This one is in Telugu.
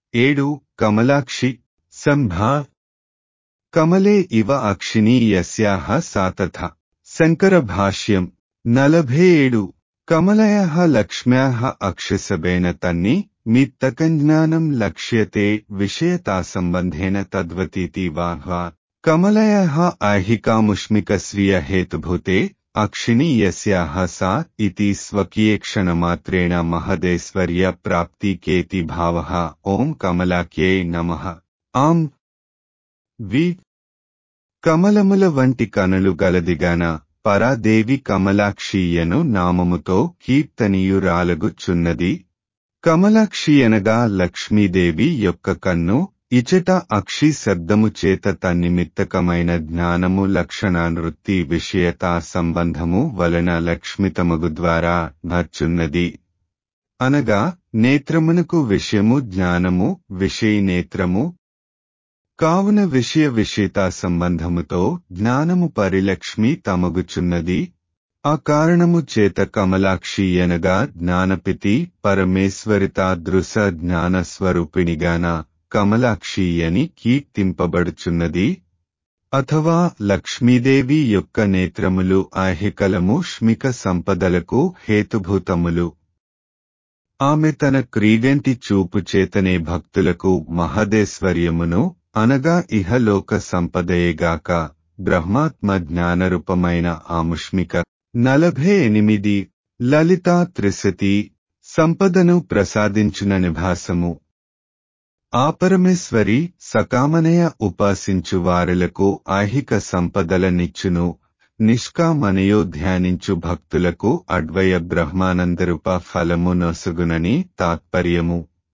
ఏడు కమలాక్షి సంభా కమలే ఇవ అక్షిణీ యస్యాహ సాతథ శంకర భాష్యం నలభై ఏడు కమలయః లక్ష్మ్యాః అక్షసబేన తన్ని మిత్తకంజ్ఞానం లక్ష్యతే విషయతాసంబంధేన తద్వతీతి వాహ్వా కమలయః ఐహికాముష్మికస్వీయ హేతుభూతే అక్షిణి యస్యాః సా ఇతి స్వకీయేక్షణమాత్రేణ మహదేశ్వర్య ప్రాప్తికేతి భావః ఓం కమలాక్యై నమః ఆం వి కమలముల వంటి కనులు గలదిగాన పరాదేవి కమలాక్షియను నామముతో కీర్తనీయురాలగుచున్నది కమలాక్షియనగా లక్ష్మీదేవి యొక్క కన్ను ఇచట అక్షి శబ్దము చేత తన్నిమిత్తకమైన జ్ఞానము లక్షణానృత్తి విషయతా సంబంధము వలన లక్ష్మితమగు ద్వారా నచ్చున్నది అనగా నేత్రమునకు విషయము జ్ఞానము విషయనేత్రము కావున విషయ విషయతా సంబంధముతో జ్ఞానము పరిలక్ష్మి తమగుచున్నది ఆ కారణము చేత కమలాక్షి అనగా జ్ఞానపితి పరమేశ్వరిత దృశ జ్ఞాన స్వరూపిణిగాన కమలాక్షి అని కీర్తింపబడుచున్నది అథవా లక్ష్మీదేవి యొక్క నేత్రములు ఐహికలముష్మిక సంపదలకు హేతుభూతములు ఆమె తన క్రీడెంటి చూపు చేతనే భక్తులకు మహదేశ్వర్యమును అనగా ఇహలోక సంపదయేగాక బ్రహ్మాత్మ జ్ఞానరూపమైన ఆముష్మిక నలభై ఎనిమిది లలితా త్రిశతి సంపదను ప్రసాదించున నిభాసము ఆపరమేశ్వరి సకామనయ ఉపాసించు వారులకు ఐహిక సంపదలనిచ్చును నిష్కామనయో ధ్యానించు భక్తులకు అడ్వయ బ్రహ్మానందరూప ఫలము నొసగునని తాత్పర్యము